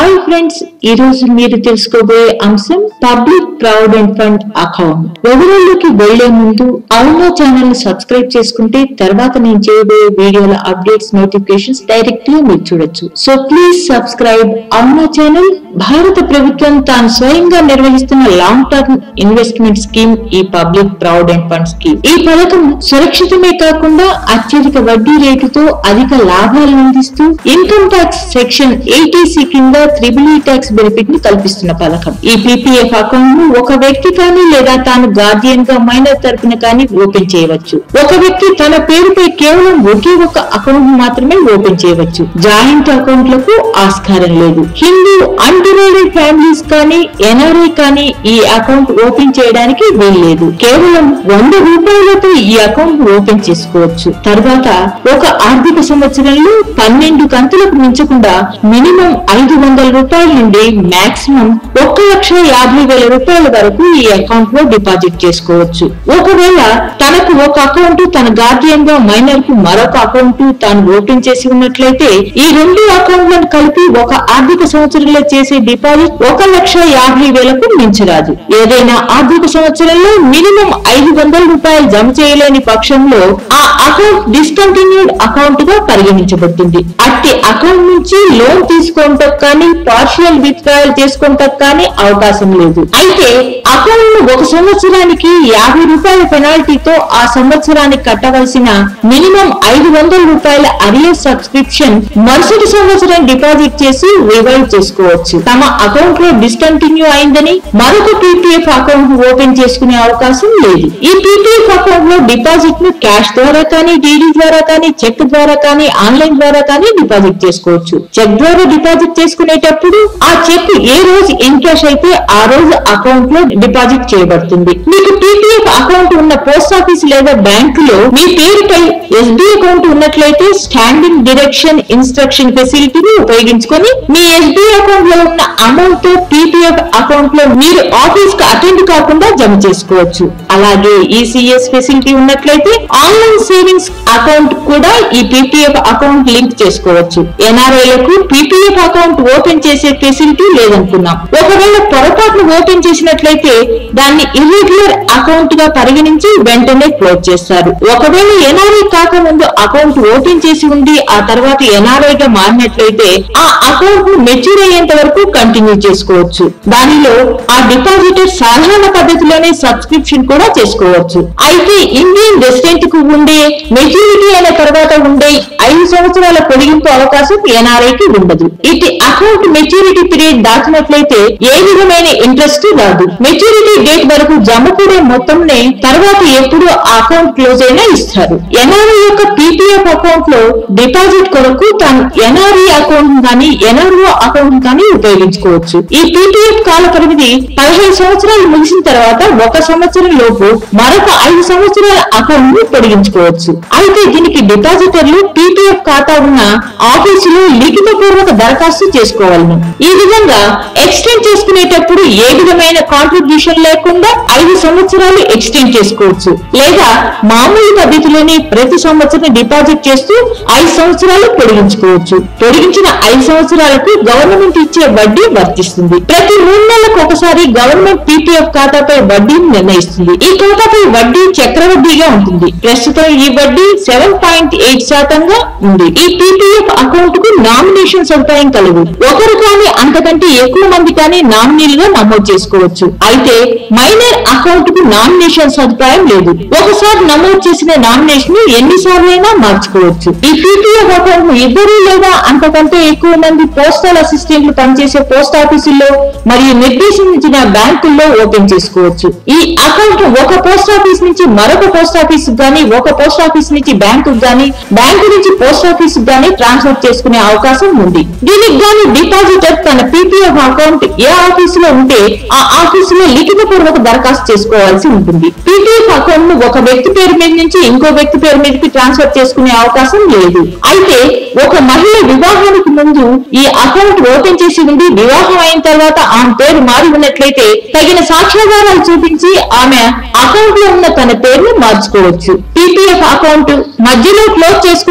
hi friends ఈ రోజు మీరు తెలుసుకోబోయే అంశం పబ్లిక్ ప్రావిడెంట్ ఫండ్ అకౌంట్ వివరాల్లోకి వెళ్లే ముందు అవునా ఛానల్ ని సబ్స్క్రైబ్ చేసుకుంటే తర్వాత నేను చేయబోయే వీడియోల అప్డేట్స్ నోటిఫికేషన్స్ డైరెక్ట్ గా మీరు చూడొచ్చు సో ప్లీజ్ సబ్స్క్రైబ్ అవునా ఛానల్ భారత ప్రభుత్వం తాను స్వయంగా నిర్వహిస్తున్న లాంగ్ టర్మ్ ఇన్వెస్ట్మెంట్ స్కీమ్ ఈ పబ్లిక్ ప్రావిడెంట్ ఫండ్ స్కీమ్ ఈ పథకం సురక్షితమే కాకుండా అత్యధిక వడ్డీ రేటుతో అధిక లాభాలను అందిస్తూ ఇన్కమ్ ట్యాక్స్ సెక్షన్ ఏటీసీ కింద త్రిబుల్ ట్యాక్స్ బెనిఫిట్ ని కల్పిస్తున్న పథకం ఈ పీపీఎఫ్ అకౌంట్ ను ఒక వ్యక్తి కానీ లేదా తాను గార్డియన్ గా మైనర్ తరపున కానీ ఓపెన్ చేయవచ్చు ఒక వ్యక్తి తన పేరుపై కేవలం ఒకే ఒక అకౌంట్ మాత్రమే ఓపెన్ చేయవచ్చు జాయింట్ అకౌంట్లకు ఆస్కారం లేదు హిందూ అన్డివైడెడ్ ఫ్యామిలీస్ కానీ ఎన్ఆర్ఐ కానీ ఈ అకౌంట్ ఓపెన్ చేయడానికి వీల్లేదు కేవలం వంద రూపాయలతో ఈ అకౌంట్ ఓపెన్ చేసుకోవచ్చు తర్వాత ఒక ఆర్థిక సంవత్సరంలో పన్నెండు కంతులకు మించకుండా మినిమం ఐదు వందల రూపాయల నుండి మాక్సిమం ఒక్క లక్ష యాభై వేల రూపాయల వరకు ఈ అకౌంట్ లో డిపాజిట్ చేసుకోవచ్చు ఒకవేళ తనకు ఒక అకౌంట్ తన గార్డియన్ గా మైనర్ కు మరొక అకౌంట్ తాను ఓపెన్ చేసి ఉన్నట్లయితే ఈ రెండు అకౌంట్లను కలిపి ఒక ఆర్థిక సంవత్సరంలో చేసే డిపాజిట్ ఒక లక్ష యాభై వేలకు మించరాదు ఏదైనా ఆర్థిక సంవత్సరంలో మినిమం ఐదు వందల రూపాయలు జమ చేయలేని పక్షంలో ఆ అకౌంట్ డిస్కంటిన్యూడ్ అకౌంట్ గా పరిగణించబడుతుంది అట్టి అకౌంట్ నుంచి లోన్ తీసుకోవటం కానీ పార్షియల్ విత్డ్రాయల్ చేసుకోవటం కానీ అవకాశం లేదు అయితే అకౌంట్ ను ఒక సంవత్సరానికి యాభై రూపాయల పెనాల్టీతో ఆ సంవత్సరానికి కట్టవలసిన మినిమం ఐదు వందల రూపాయల అరియర్ సబ్స్క్రిప్షన్ మరుసటి సంవత్సరం డిపాజిట్ చేసి రివైవ్ చేసుకోవచ్చు తమ అకౌంట్ లో డిస్కంటిన్యూ అయిందని మరొక పీపీఎఫ్ అకౌంట్ ఓపెన్ చేసుకునే అవకాశం లేదు ఈ పీపీఎఫ్ అకౌంట్ లో డిపాజిట్ ను క్యాష్ ద్వారా కానీ డీడీ ద్వారా కానీ చెక్ ద్వారా కానీ ఆన్లైన్ ద్వారా కానీ డిపాజిట్ చేసుకోవచ్చు చెక్ ద్వారా డిపాజిట్ చేసుకునేటప్పుడు ఆ చెక్ ఏ రోజు ఎన్కాష్ అయితే ఆ రోజు అకౌంట్ లో డిపాజిట్ చేయబడుతుంది మీకు పీపీఎఫ్ అకౌంట్ ఉన్న పోస్ట్ ఆఫీస్ లేదా బ్యాంకులో మీ పేరుపై ఎస్బీ అకౌంట్ ఉన్నట్లయితే స్టాండింగ్ డిరెక్షన్ ఇన్స్ట్రక్షన్ ఫెసిలిటీని ఉపయోగించుకొని మీ ఎస్బీ అకౌంట్ లో ఉన్న అమౌంట్ తో పీపీఎఫ్ అకౌంట్ లో మీరు ఆఫీస్ కు అటెండ్ కాకుండా జమ చేసుకోవచ్చు అలాగే ఈసీఎస్ ఫెసిలిటీ ఉన్నట్లయితే ఆన్లైన్ సేవింగ్స్ అకౌంట్ కూడా ఈ పీపీఎఫ్ అకౌంట్ లింక్ చేసుకోవచ్చు ఎన్ఆర్ఐలకు పీపీఎఫ్ అకౌంట్ ఓపెన్ చేసే ఫెసిలిటీ లేదనుకున్నాం ఒకవేళ పొరపాటును ఓపెన్ చేసినట్లయితే దాన్ని ఇర్రెగ్యులర్ అకౌంట్ గా పరిగణించి వెంటనే క్లోజ్ చేస్తారు ఒకవేళ ఎన్ఆర్ఐ కాకముందు అకౌంట్ ఓపెన్ చేసి ఉండి ఆ తర్వాత ఎన్ఆర్ఐ గా మారినట్లయితే ఆ అకౌంట్ ను మెచ్యూర్ అయ్యేంత వరకు కంటిన్యూ చేసుకోవచ్చు దానిలో ఆ డిపాజిటర్ సాధారణ పద్ధతిలోనే సబ్స్క్రిప్షన్ కూడా చేసుకోవచ్చు అయితే ఇండియన్ రెసిడెంట్ కు ఉండే మెచ్యూరిటీ అయిన తర్వాత ఉండే ఐదు సంవత్సరాల పొడిగింపు అవకాశం ఎన్ఆర్ఐ కి ఉండదు ఇటు అకౌంట్ మెచ్యూరిటీ పీరియడ్ దాటినట్లయితే ఏ విధమైన ఇంట్రెస్ట్ రాదు మెచ్యూరిటీ డేట్ వరకు జమ కూడా మొత్తంనే తర్వాత ఎప్పుడు ఆ అకౌంట్ క్లోజ్ అయినా ఇస్తారు ఎన్ఆర్ఐ యొక్క పీపీఎఫ్ అకౌంట్ లో డిపాజిట్ కొరకు తాను ఎన్ఆర్ఈ అకౌంట్ కానీ ఎన్ఆర్ఓ అకౌంట్ కానీ ఉపయోగించుకోవచ్చు ఈ పీపీఎఫ్ కాల పరిమితి పదిహేను సంవత్సరాలు ముగిసిన తర్వాత ఒక సంవత్సరం లోపు మరొక ఐదు సంవత్సరాల అకౌంట్ ను పొడిగించుకోవచ్చు అయితే దీనికి డిపాజిటర్లు పీపీఎఫ్ ఖాతా ఉన్న ఆఫీసులో లిఖిత పూర్వక దరఖాస్తు చేసుకోవాలను ఈ విధంగా ఎక్స్టెండ్ చేసుకునేటప్పుడు ఏ విధమైన కాంట్రిబ్యూషన్ లేకుండా ఐదు సంవత్సరాలు ఎక్స్టెండ్ చేసుకోవచ్చు లేదా మామూలు పద్ధతిలోనే ప్రతి సంవత్సరం డిపాజిట్ చేస్తూ ఐదు సంవత్సరాలు పొడిగించుకోవచ్చు పొడిగించిన ఐదు సంవత్సరాలకు గవర్నమెంట్ ఇచ్చే వడ్డీ వర్తిస్తుంది ప్రతి మూడు నెలలకు ఒకసారి గవర్నమెంట్ పీపీఎఫ్ ఖాతాపై వడ్డీని నిర్ణయిస్తుంది ఈ ఖాతాపై వడ్డీ చక్రవడ్డీగా ఉంటుంది ప్రస్తుతం ఈ వడ్డీ సెవెన్ పాయింట్ ఎయిట్ శాతంగా ఉంది ఈ పీపీఎఫ్ అకౌంట్ కు నామినేషన్ సదుపాయం కలదు ఒకరు కానీ అంతకంటే ఎక్కువ మంది కానీ నామినీలుగా నమోదు చేసుకోవచ్చు అయితే మైనర్ అకౌంట్ కు నామినేషన్ సదుపాయం లేదు ఒకసారి నమోదు చేసిన నామినేషన్ ఎన్నిసార్లు అయినా మార్చుకోవచ్చు ఈ పీపీఎఫ్ అకౌంట్ ను ఇద్దరు లేదా అంతకంటే ఎక్కువ మంది పోస్టల్ అసిస్టెంట్లు పనిచేసే పోస్ట్ ఆఫీసుల్లో మరియు నిర్దేశించిన బ్యాంకుల్లో ఓపెన్ చేసుకోవచ్చు ఈ అకౌంట్ ఒక పోస్ట్ ఆఫీస్ నుంచి మరొక పోస్ట్ ఆఫీస్ గానీ ఒక పోస్ట్ ఆఫీస్ నుంచి బ్యాంకు గానీ బ్యాంకు నుంచి పోస్ట్ ఆఫీస్ గానీ ట్రాన్స్ఫర్ చేసుకునే అవకాశం ఉంది దీనికి గాని డిపాజిటర్ తన పీపీఎఫ్ అకౌంట్ ఏ ఆఫీసులో ఉంటే ఆ ఆఫీసులో లిఖిత పూర్వక దరఖాస్తు చేసుకోవాల్సి ఉంటుంది పీపీఎఫ్ అకౌంట్ ను ఒక వ్యక్తి పేరు మీద నుంచి ఇంకో వ్యక్తి పేరు మీదకి ట్రాన్స్ఫర్ చేసుకునే అవకాశం లేదు అయితే ఒక మహిళ వివాహానికి ముందు ఈ అకౌంట్ ఓపెన్ చేసి ఉండి వివాహం అయిన తర్వాత ఆమె పేరు మారి ఉన్నట్లయితే తగిన సాక్ష్యాధారాలు చూపించి ఆమె అకౌంట్ లో ఉన్న తన పేరును మార్చుకోవచ్చు పీపీఎఫ్ అకౌంట్ మధ్యలో క్లోజ్ చేసుకునే అవకాశం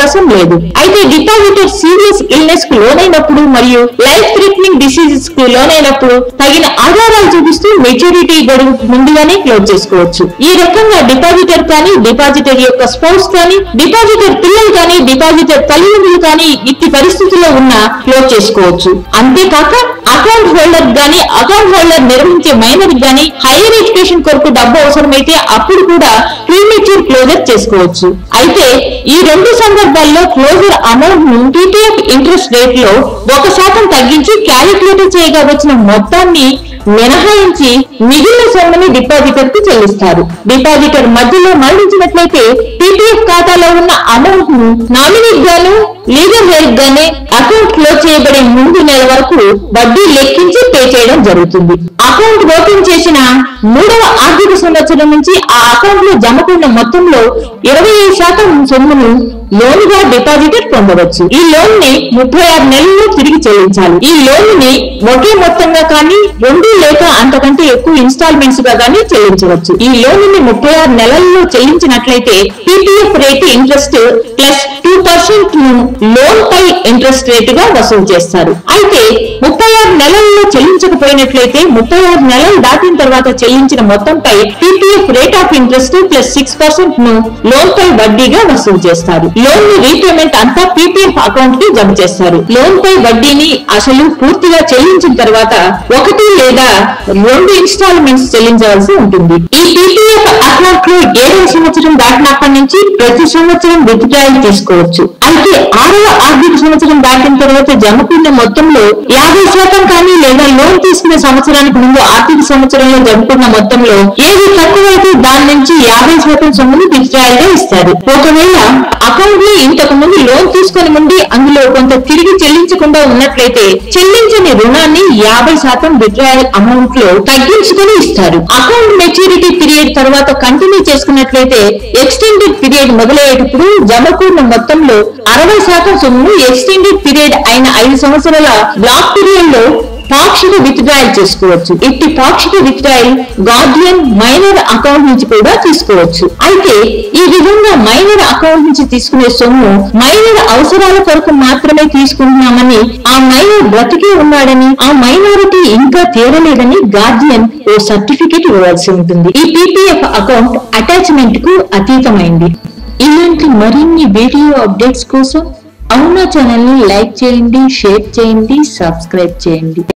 అవకాశం లేదు అయితే డిపాజిటర్ సీరియస్ ఇల్నెస్ కు లోనైనప్పుడు మరియు లైఫ్ థ్రెటనింగ్ డిసీజెస్ కు లోనైనప్పుడు తగిన ఆధారాలు చూపిస్తూ మెచ్యూరిటీ గడువు ముందుగానే క్లోజ్ చేసుకోవచ్చు ఈ రకంగా డిపాజిటర్ కానీ డిపాజిటర్ యొక్క స్పౌస్ కానీ డిపాజిటర్ పిల్లలు కానీ డిపాజిటర్ తల్లిదండ్రులు కానీ ఇట్టి పరిస్థితుల్లో ఉన్న క్లోజ్ చేసుకోవచ్చు అంతేకాక అకౌంట్ హోల్డర్ గాని అకౌంట్ హోల్డర్ నిర్వహించే మైనర్ గాని హైయర్ ఎడ్యుకేషన్ కొరకు డబ్బు అవసరమైతే అప్పుడు కూడా ప్రీమెచ్యూర్ క్లోజర్ చేసుకోవచ్చు అయితే ఈ రెండు సందర్భాల్లో క్లోజర్ అమౌంట్ ను టీటీఎఫ్ ఇంట్రెస్ట్ రేట్ లో ఒక శాతం తగ్గించి క్యాలిక్యులేట్ చేయగా వచ్చిన మొత్తాన్ని మినహాయించి మిగిలిన సొమ్ముని డిపాజిటర్ కు చెల్లిస్తారు డిపాజిటర్ మధ్యలో మరణించినట్లయితే టీటీఎఫ్ ఖాతాలో ఉన్న అమౌంట్ ను నామినీ గాను లీగల్ హెల్ప్ గానే అకౌంట్ క్లోజ్ చేయబడే ముందు నెల వరకు వడ్డీ లెక్కించి పే చేయడం జరుగుతుంది అకౌంట్ ఓపెన్ చేసిన మూడవ ఆర్థిక సంవత్సరం నుంచి ఆ అకౌంట్ లో జమకున్న మొత్తంలో ఇరవై ఐదు శాతం సొమ్మును లోన్ గా డిపాజిటర్ పొందవచ్చు ఈ లోన్ ని ముప్పై ఆరు నెలల్లో తిరిగి చెల్లించాలి ఈ లోన్ ని ఒకే మొత్తంగా కానీ రెండు లేక అంతకంటే ఎక్కువ ఇన్స్టాల్మెంట్స్ గా కానీ చెల్లించవచ్చు ఈ లోన్ ని ముప్పై ఆరు నెలల్లో చెల్లించినట్లయితే PPF rate interest plus two percent ను లోన్ పై ఇంట్రెస్ట్ రేటుగా వసూలు చేస్తారు అయితే ముప్పై ఆరు నెలల్లో చెల్లించకపోయినట్లయితే ముప్పై ఆరు నెలలు దాటిన తర్వాత చెల్లించిన మొత్తంపై PPF rate of interest plus six percent ను లోన్ పై వడ్డీగా వసూలు చేస్తారు లోన్ ని రీపేమెంట్ అంతా పీపీఎఫ్ అకౌంట్ కి జమ చేస్తారు లోన్ పై వడ్డీని అసలు పూర్తిగా చెల్లించిన తర్వాత ఒకటి లేదా రెండు ఇన్స్టాల్మెంట్స్ చెల్లించవలసి ఉంటుంది ఈ పీపీఎఫ్ అకౌంట్ లో ఏడవ సంవత్సరం దాటినప్పటి నుంచి ప్రతి సంవత్సరం విత్డ్రాయల్ తీసుకోవచ్చు అయితే ఆరవ ఆర్థిక సంవత్సరం దాటిన తర్వాత జమకున్న మొత్తంలో యాభై శాతం కానీ లేదా లోన్ తీసుకునే సంవత్సరానికి ముందు ఆర్థిక సంవత్సరంలో జమకున్న మొత్తంలో ఏది తక్కువైతే దాని నుంచి యాభై శాతం సొమ్మును విత్డ్రాయల్ గా ఇస్తారు ఒకవేళ అకౌంట్ లో ఇంతకు ముందు లోన్ తీసుకొని ఉండి అందులో కొంత తిరిగి చెల్లించకుండా ఉన్నట్లయితే చెల్లించని రుణాన్ని యాభై శాతం విత్డ్రాయల్ అమౌంట్ లో తగ్గించుకొని ఇస్తారు అకౌంట్ మెచ్యూరిటీ పీరియడ్ తర్వాత కంటిన్యూ చేసుకున్నట్లయితే ఎక్స్టెండెడ్ పీరియడ్ మొదలయ్యేటప్పుడు జమకూడిన మొత్తంలో అరవై శాతం సొమ్ము ఎక్స్టెండెడ్ పీరియడ్ అయిన ఐదు సంవత్సరాల బ్లాక్ పీరియడ్ లో పాక్షిక విత్డ్రాయల్ చేసుకోవచ్చు ఇట్టి పాక్షిక విత్డ్రాయల్ గార్డియన్ మైనర్ అకౌంట్ నుంచి కూడా తీసుకోవచ్చు అయితే ఈ విధంగా మైనర్ అకౌంట్ నుంచి తీసుకునే సొమ్ము మైనర్ అవసరాల కొరకు మాత్రమే తీసుకుంటున్నామని ఆ మైనర్ బ్రతికే ఉన్నాడని ఆ మైనారిటీ ఇంకా తీరలేదని గార్డియన్ ఓ సర్టిఫికేట్ ఇవ్వాల్సి ఉంటుంది ఈ పీపీఎఫ్ అకౌంట్ అటాచ్మెంట్ కు అతీతమైంది ఇలాంటి మరిన్ని వీడియో అప్డేట్స్ కోసం అవునా ఛానల్ ని లైక్ చేయండి షేర్ చేయండి సబ్స్క్రైబ్ చేయండి